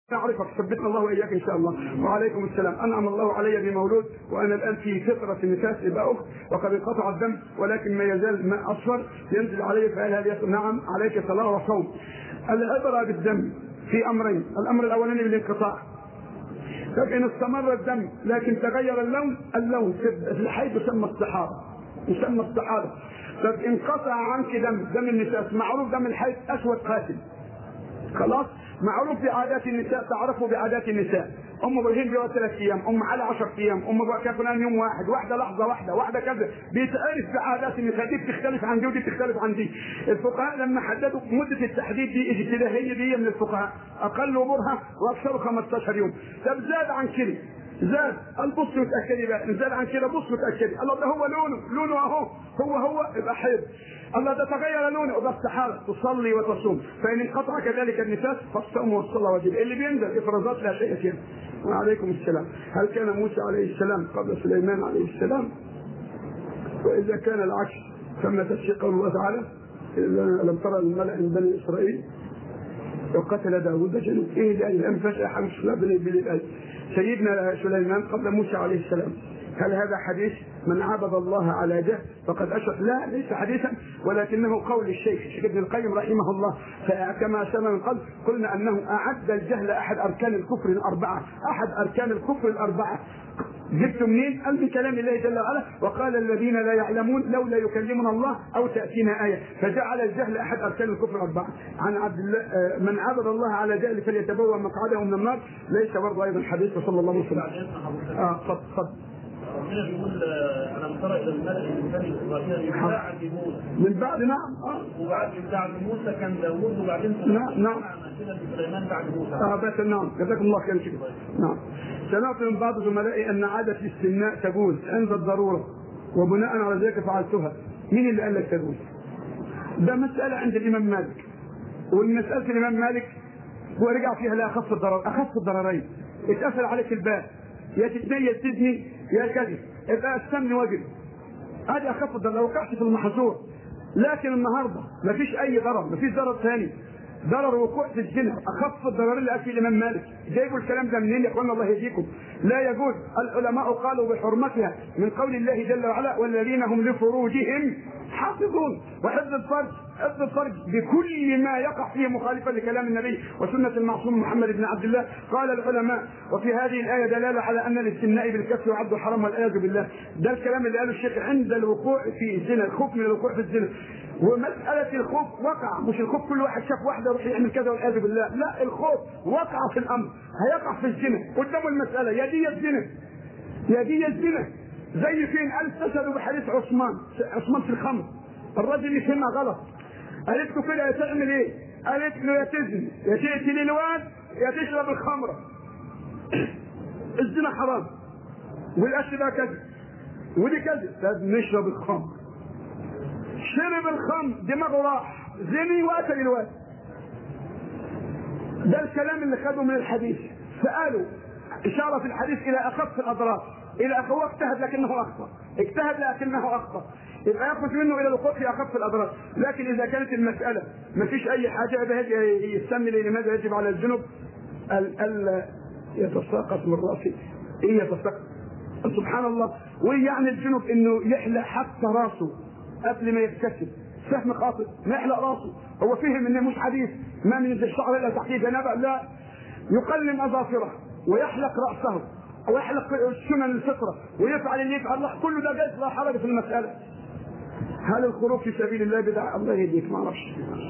أعرفك ثبتنا الله وإياك إن شاء الله وعليكم السلام أنعم الله علي بمولود وأنا الآن في فطرة النفاس يبقى أخت وقد انقطع الدم ولكن ما يزال ماء أصفر ينزل علي فهل هل يصل نعم عليك صلاة وصوم العبرة بالدم في أمرين الأمر الأولاني بالانقطاع لكن استمر الدم لكن تغير اللون اللون في الحيض يسمى الصحابة يسمى الصحابة طب انقطع عنك دم دم النساء معروف دم الحيض أسود قاتل خلاص معروف بعادات النساء تعرفوا بعادات النساء ام ابراهيم بيقعد ثلاث ايام ام علي 10 ايام ام كان يوم واحد واحده لحظه واحده واحده كذا بيتعرف بعادات النساء دي بتختلف عن دي ودي بتختلف عن دي الفقهاء لما حددوا مده التحديد دي اجتهاديه دي من الفقهاء اقل امورها واكثر 15 يوم طب زاد عن كده زاد البص متاكدي بقى زاد عن كده بص متاكدي الله ده هو لونه لونه اهو هو هو يبقى حيض الله ده تغير لونه وده استحاله تصلي وتصوم فان انقطع كذلك النفاس فالصوم والصلاه واجب اللي بينزل افرازات لا شيء فيها وعليكم السلام هل كان موسى عليه السلام قبل سليمان عليه السلام واذا كان العكس ثم تفسير قول الله تعالى الم ترى الملا من بني اسرائيل وقتل داوود جنود ايه ده الان فجاه حمس بني بني سيدنا سليمان قبل موسى عليه السلام هل هذا حديث من عبد الله على جهل فقد اشرك لا ليس حديثا ولكنه قول الشيخ الشيخ ابن القيم رحمه الله فكما سمع من قبل قلنا انه اعد الجهل احد اركان الكفر الاربعه احد اركان الكفر الاربعه جبت منين؟ قال من كلام الله جل وعلا وقال الذين لا يعلمون لولا يكلمنا الله او تاتينا ايه فجعل الجهل احد اركان الكفر الاربعه عن عبد الله من عبد الله على جهل فليتبوأ مقعده من النار ليس برضه ايضا حديث وصلى الله عليه وسلم. اه اتفضل اتفضل. ربنا بيقول الم ترى الى الملأ من بني اسرائيل من بعد موسى من بعد نعم اه وبعد بعد موسى كان داوود وبعدين نعم نعم كده سليمان بعد موسى اه بس نعم جزاكم الله خير شكرا نعم سمعت من بعض زملائي ان عاده الاستثناء تجوز عند الضروره وبناء على ذلك فعلتها مين اللي قال لك تجوز؟ ده مساله عند الامام مالك والمساله الامام مالك هو رجع فيها لاخف الضرر اخف الضررين اتقفل عليك الباب يا تتنيل تزني يا كذب يبقى السمن وجب ادي اخف الضرر لو وقعت في المحظور لكن النهارده مفيش اي ضرر مفيش ضرر ثاني ضرر وقوع في الزنا اخف الضرر اللي في الامام مالك جايبوا الكلام ده منين يا اخوانا الله يهديكم لا يجوز العلماء قالوا بحرمتها من قول الله جل وعلا والذين هم لفروجهم حافظون وحفظ الفرج حفظ الفرج بكل ما يقع فيه مخالفا لكلام النبي وسنه المعصوم محمد بن عبد الله قال العلماء وفي هذه الايه دلاله على ان الاستثناء بالكف يعد حرام والعياذ بالله ده الكلام اللي قاله الشيخ عند الوقوع في الزنا الخوف من الوقوع في الزنا ومسألة الخوف وقع مش الخوف كل واحد شاف واحدة يروح يعمل كذا والعياذ بالله لا الخوف وقع في الأمر هيقع في الزنا قدامه المسألة يا دي الزنا يا دي الزنا زي فين قال استشهدوا بحديث عثمان عثمان في الخمر الراجل يفهمها غلط قالت له كده تعمل ايه؟ قالت له يا تزني يا تقتل الواد يا تشرب الخمرة الزنا حرام والقش ده كذب ودي كذب لازم نشرب الخمر شرب الخمر دماغه راح زني وقتل الواد ده الكلام اللي خده من الحديث سألوا إشارة في الحديث إلى أخف الأضرار إلى هو اجتهد لكنه أخطأ اجتهد لكنه أخطأ يبقى يخرج منه إلى الوقوع في أخف الأضرار لكن إذا كانت المسألة ما فيش أي حاجة يبقى يسمي لماذا يجب على الجنوب ألا يتساقط من رأسه إيه يتساقط سبحان الله ويعني الجنوب انه يحلق حتى راسه قبل ما يغتسل فهم خاطئ ما يحلق راسه هو فهم انه مش حديث ما من الشعر الا تحتيه جنابه لا يقلم اظافره ويحلق راسه ويحلق سنن الفطره ويفعل اللي يفعل الله كل ده جائز لا حرج في المساله هل الخروج في سبيل الله بدعه الله يهديك ما اعرفش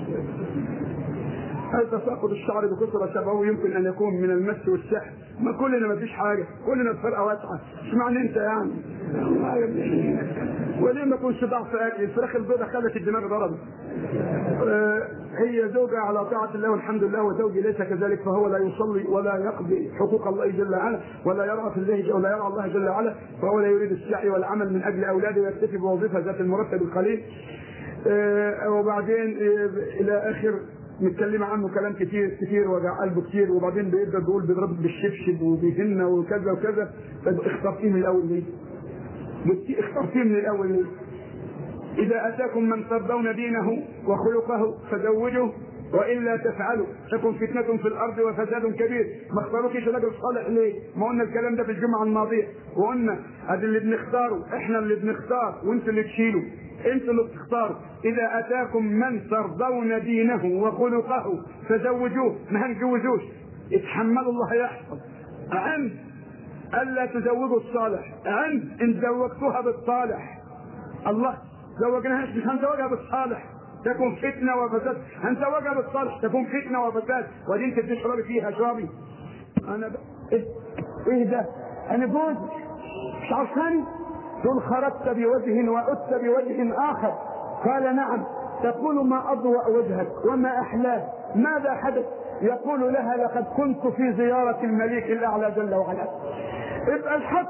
هل تساقط الشعر بكثرة شبهه يمكن أن يكون من المس والسحر؟ ما كلنا ما فيش حاجة، كلنا في فرقة واسعة، اشمعنى أنت يعني؟ الله يا ابني وليه ما يكونش ضعف أكل؟ الفراخ البيضاء خلت الدماغ ضربت. آه هي زوجة على طاعة الله والحمد لله وزوجي ليس كذلك فهو لا يصلي ولا يقضي حقوق الله جل وعلا ولا يرى في الله ولا يرى الله جل وعلا فهو لا يريد السعي والعمل من أجل أولاده ويكتفي بوظيفة ذات المرتب القليل. آه وبعدين آه إلى آخر متكلمة عنه كلام كتير كتير وجع قلبه كتير وبعدين بيبدا بيقول بيضربك بالشبشب وبيهن وكذا وكذا طب اخترتيه من الاول ليه؟ اخترتيه من الاول ليه؟ اذا اتاكم من ترضون دينه وخلقه فزوجوه والا تفعلوا تكن فتنه في الارض وفساد كبير ما اختاروكيش راجل صالح ليه؟ ما قلنا الكلام ده في الجمعه الماضيه وقلنا ادي اللي بنختاره احنا اللي بنختار وانتوا اللي تشيلوا انتوا اللي بتختاروا اذا اتاكم من ترضون دينه وخلقه فزوجوه ما هنجوزوش اتحملوا الله يحفظ عند الا تزوجوا الصالح عند ان زوجتوها بالصالح الله زوجناها مش هنزوجها بالصالح تكون فتنه وفساد هنزوجها بالصالح تكون فتنه وفساد ودي انت بتشربي فيها اشربي انا ب... ايه ايه ده انا جوز مش عارفاني تقول خرجت بوجه وعدت بوجه اخر قال نعم تقول ما اضوأ وجهك وما احلاه ماذا حدث يقول لها لقد كنت في زيارة المليك الأعلى جل وعلا ابقى الحق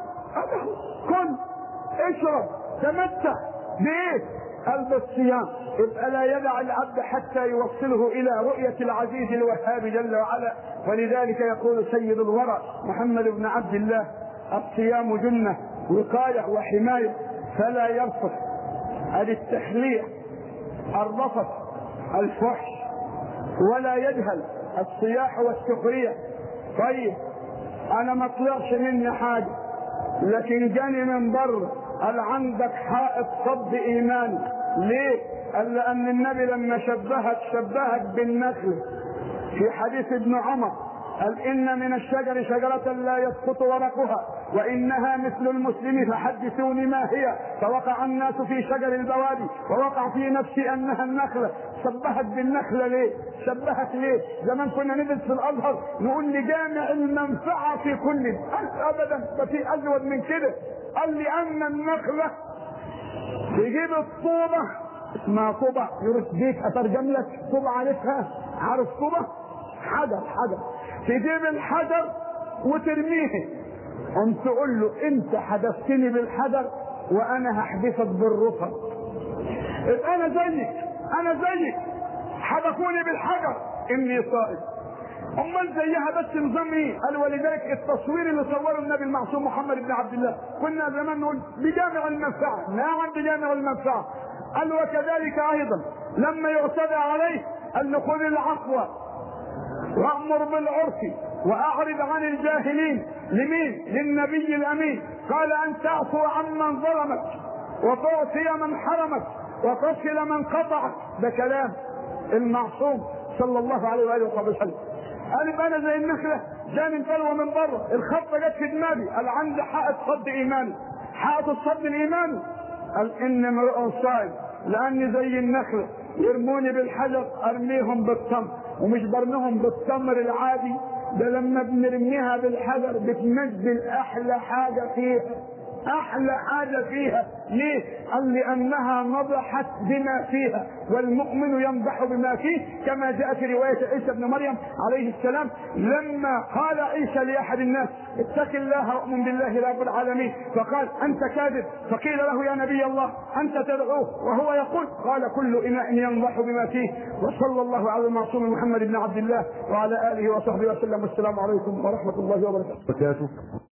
كن اشرب تمتع بايه قلب الصيام يبقى لا يدع العبد حتى يوصله الى رؤية العزيز الوهاب جل وعلا ولذلك يقول سيد الورى محمد بن عبد الله الصيام جنة وقاية وحماية فلا يرفض التحلية الرفض الفحش ولا يجهل الصياح والسخرية طيب انا ما طلعش مني حاجة لكن جاني من بره قال عندك حائط صد ايماني ليه قال لان النبي لما شبهك شبهك بالنخل في حديث ابن عمر قال ان من الشجر شجرة لا يسقط ورقها وانها مثل المسلم فحدثوني ما هي فوقع الناس في شجر البوادي ووقع في نفسي انها النخلة شبهت بالنخلة ليه شبهت ليه زمان كنا ندرس في الازهر نقول لجامع المنفعة في كل ابدا ده في ازود من كده قال لي ان النخلة تجيب الطوبة اسمها طوبة يورث بيك اترجم لك طوبة عارفها عارف طوبة حجر حجر تجيب الحجر وترميه قمت تقول له انت حدثتني بالحجر وانا هحدثك بالرطب يبقى انا زيك انا زيك حدثوني بالحجر اني صائم امال زيها بس نظام ايه؟ قال ولذلك التصوير اللي صوره النبي المعصوم محمد بن عبد الله كنا زمان نقول بجامع المنفعه نعم بجامع المنفعه قال وكذلك ايضا لما يعتدى عليه قال له خذ العفو وامر بالعرف واعرض عن الجاهلين لمين للنبي الامين قال ان تعفو عمن ظلمك وتعطي من حرمك وتصل من قطعك ده كلام المعصوم صلى الله عليه واله وصحبه وسلم قال يبقى انا زي النخله جاني البلوه من بره الخطه جت في دماغي قال عندي حائط صد ايماني حائط الصد الايماني قال ان امرؤ صائم لاني زي النخله يرموني بالحجر ارميهم بالتمر ومش برميهم بالتمر العادي ده لما بنرميها بالحجر بتنزل احلى حاجه فيها احلى حاجه فيها ليه قال لانها نضحت بما فيها والمؤمن ينضح بما فيه كما جاء في روايه عيسى بن مريم عليه السلام لما قال عيسى لاحد الناس اتق الله واؤمن بالله رب العالمين فقال انت كاذب فقيل له يا نبي الله انت تدعوه وهو يقول قال كل اناء ينضح بما فيه وصلى الله على المعصوم محمد بن عبد الله وعلى اله وصحبه وسلم والسلام عليكم ورحمه الله وبركاته